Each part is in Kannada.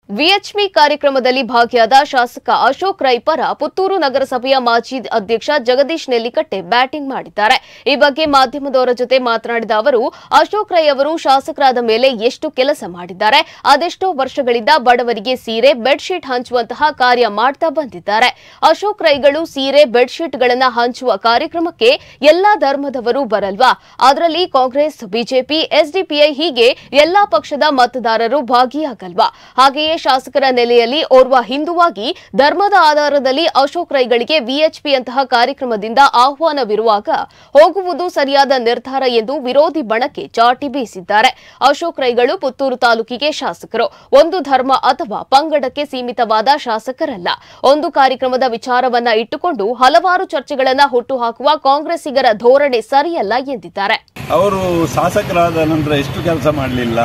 ವಿಎಚ್ಪಿ ಕಾರ್ಯಕ್ರಮದಲ್ಲಿ ಭಾಗಿಯಾದ ಶಾಸಕ ಅಶೋಕ್ ರೈ ಪರ ಪುತ್ತೂರು ನಗರಸಭೆಯ ಮಾಜಿ ಅಧ್ಯಕ್ಷ ಜಗದೀಶ್ ನೆಲ್ಲಿಕಟ್ಟೆ ಬ್ಯಾಟಿಂಗ್ ಮಾಡಿದ್ದಾರೆ ಈ ಬಗ್ಗೆ ಮಾಧ್ಯಮದವರ ಜೊತೆ ಮಾತನಾಡಿದ ಅವರು ಅಶೋಕ್ ರೈ ಅವರು ಶಾಸಕರಾದ ಮೇಲೆ ಎಷ್ಟು ಕೆಲಸ ಮಾಡಿದ್ದಾರೆ ಅದೆಷ್ಟೋ ವರ್ಷಗಳಿಂದ ಬಡವರಿಗೆ ಸೀರೆ ಬೆಡ್ಶೀಟ್ ಹಂಚುವಂತಹ ಕಾರ್ಯ ಮಾಡ್ತಾ ಬಂದಿದ್ದಾರೆ ಅಶೋಕ್ ರೈಗಳು ಸೀರೆ ಬೆಡ್ಶೀಟ್ಗಳನ್ನ ಹಂಚುವ ಕಾರ್ಯಕ್ರಮಕ್ಕೆ ಎಲ್ಲಾ ಧರ್ಮದವರು ಬರಲ್ವಾ ಅದರಲ್ಲಿ ಕಾಂಗ್ರೆಸ್ ಬಿಜೆಪಿ ಎಸ್ಡಿಪಿಐ ಹೀಗೆ ಎಲ್ಲಾ ಪಕ್ಷದ ಮತದಾರರು ಭಾಗಿಯಾಗಲ್ವಾ ಹಾಗೆಯೇ ಶಾಸಕರ ನೆಲೆಯಲ್ಲಿ ಓರ್ವ ಹಿಂದುವಾಗಿ ಧರ್ಮದ ಆಧಾರದಲ್ಲಿ ಅಶೋಕ್ ರೈಗಳಿಗೆ ವಿಎಚ್ಪಿ ಅಂತಹ ಕಾರ್ಯಕ್ರಮದಿಂದ ಆಹ್ವಾನವಿರುವಾಗ ಹೋಗುವುದು ಸರಿಯಾದ ನಿರ್ಧಾರ ಎಂದು ವಿರೋಧಿ ಬಣಕ್ಕೆ ಚಾಟಿ ಬೀಸಿದ್ದಾರೆ ಅಶೋಕ್ ರೈಗಳು ಪುತ್ತೂರು ತಾಲೂಕಿಗೆ ಶಾಸಕರು ಒಂದು ಧರ್ಮ ಅಥವಾ ಪಂಗಡಕ್ಕೆ ಸೀಮಿತವಾದ ಶಾಸಕರಲ್ಲ ಒಂದು ಕಾರ್ಯಕ್ರಮದ ವಿಚಾರವನ್ನ ಇಟ್ಟುಕೊಂಡು ಹಲವಾರು ಚರ್ಚೆಗಳನ್ನ ಹುಟ್ಟುಹಾಕುವ ಕಾಂಗ್ರೆಸ್ಸಿಗರ ಧೋರಣೆ ಸರಿಯಲ್ಲ ಎಂದಿದ್ದಾರೆ ಅವರು ಶಾಸಕರಾದ ನಂತರ ಎಷ್ಟು ಕೆಲಸ ಮಾಡಲಿಲ್ಲ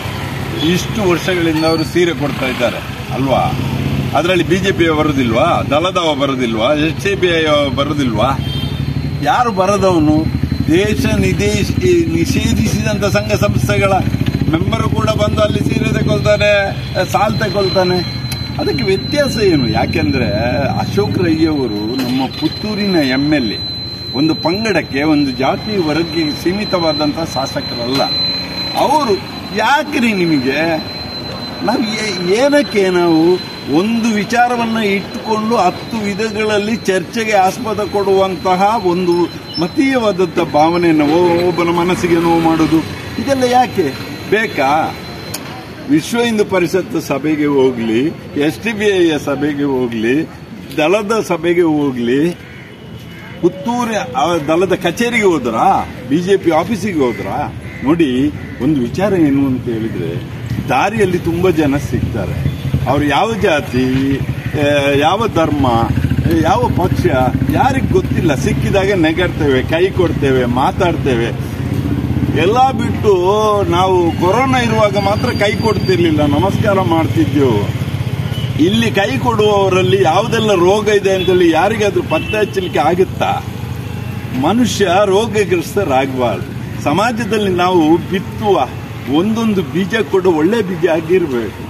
ಇಷ್ಟು ವರ್ಷಗಳಿಂದ ಅವರು ಸೀರೆ ಕೊಡ್ತಾ ಇದ್ದಾರೆ ಅಲ್ವಾ ಅದರಲ್ಲಿ ಬಿಜೆಪಿ ಬರುದಿಲ್ವಾ ದಳದವ ಬರುದಿಲ್ವಾ ಎಸ್ ಸಿ ಬಿ ಐ ಬರುದಿಲ್ವಾ ಯಾರು ಬರದವನು ದೇಶ ನಿದೇಶ ನಿಷೇಧಿಸಿದಂತ ಸಂಘ ಸಂಸ್ಥೆಗಳ ಮೆಂಬರು ಕೂಡ ಬಂದು ಅಲ್ಲಿ ಸೀರೆ ತಗೊಳ್ತಾನೆ ಸಾಲ್ ತಗೊಳ್ತಾನೆ ಅದಕ್ಕೆ ವ್ಯತ್ಯಾಸ ಏನು ಯಾಕೆಂದ್ರೆ ಅಶೋಕ್ ರೈಯವರು ನಮ್ಮ ಪುತ್ತೂರಿನ ಎಂ ಎಲ್ ಎ ಒಂದು ಪಂಗಡಕ್ಕೆ ಒಂದು ಜಾತಿ ವರ್ಗಕ್ಕೆ ಸೀಮಿತವಾದಂಥ ಶಾಸಕರಲ್ಲ ಅವರು ಯಾಕ್ರಿ ನಿಮಗೆ ನಾವು ಏ- ಏನಕ್ಕೆ ನಾವು ಒಂದು ವಿಚಾರವನ್ನ ಇಟ್ಟುಕೊಂಡು ಹತ್ತು ವಿಧಗಳಲ್ಲಿ ಚರ್ಚೆಗೆ ಆಸ್ಪದ ಕೊಡುವಂತಹ ಒಂದು ಮತೀಯವಾದಂಥ ಭಾವನೆಯನ್ನು ಒ- ಒಬ್ಬನ ಮನಸ್ಸಿಗೆ ನೋವು ಮಾಡೋದು ಇದೆಲ್ಲ ಯಾಕೆ ಬೇಕಾ ವಿಶ್ವ ಹಿಂದೂ ಪರಿಷತ್ ಸಭೆಗೆ ಹೋಗ್ಲಿ ಎಸ್ ಟಿ ಬಿ ಐಯ ಸಭೆಗೆ ಹೋಗ್ಲಿ ದಳದ ಸಭೆಗೆ ಹೋಗ್ಲಿ ಪುತ್ತೂರು ಆ ದಳದ ಕಚೇರಿಗೆ ಹೋದ್ರಾ ಬಿಜೆಪಿ ಆಫೀಸಿಗೆ ಹೋದ್ರಾ ನೋಡಿ ಒಂದು ವಿಚಾರ ಏನು ಅಂತ ಹೇಳಿದ್ರೆ ದಾರಿಯಲ್ಲಿ ತುಂಬಾ ಜನ ಸಿಗ್ತಾರೆ ಅವ್ರು ಯಾವ ಜಾತಿ ಆ, ಯಾವ ಧರ್ಮ ಯಾವ ಪಕ್ಷ ಯಾರಿಗೆ ಗೊತ್ತಿಲ್ಲ ಸಿಕ್ಕಿದಾಗ ನೆಗಡ್ತೇವೆ ಕೈ ಕೊಡ್ತೇವೆ ಮಾತಾಡ್ತೇವೆ ಎಲ್ಲ ಬಿಟ್ಟು ನಾವು ಕೊರೋನಾ ಇರುವಾಗ ಮಾತ್ರ ಕೈ ಕೊಡ್ತಿರ್ಲಿಲ್ಲ ನಮಸ್ಕಾರ ಮಾಡ್ತಿದ್ದೆವು ಇಲ್ಲಿ ಕೈ ಕೊಡುವವರಲ್ಲಿ ಯಾವುದೆಲ್ಲ ರೋಗ ಇದೆ ಅಂತೇಳಿ ಯಾರಿಗಾದ್ರೂ ಪತ್ತೆ ಹಚ್ಚಲಿಕ್ಕೆ ಆಗುತ್ತಾ ಮನುಷ್ಯ ರೋಗಗ್ರಸ್ತರಾಗಬಾರ್ದು ಸಮಾಜದಲ್ಲಿ ನಾವು ಬಿತ್ತುವ ಒಂದೊಂದು ಬೀಜ ಕೂಡ ಒಳ್ಳೆ ಬೀಜ ಆಗಿರ್ಬೇಕು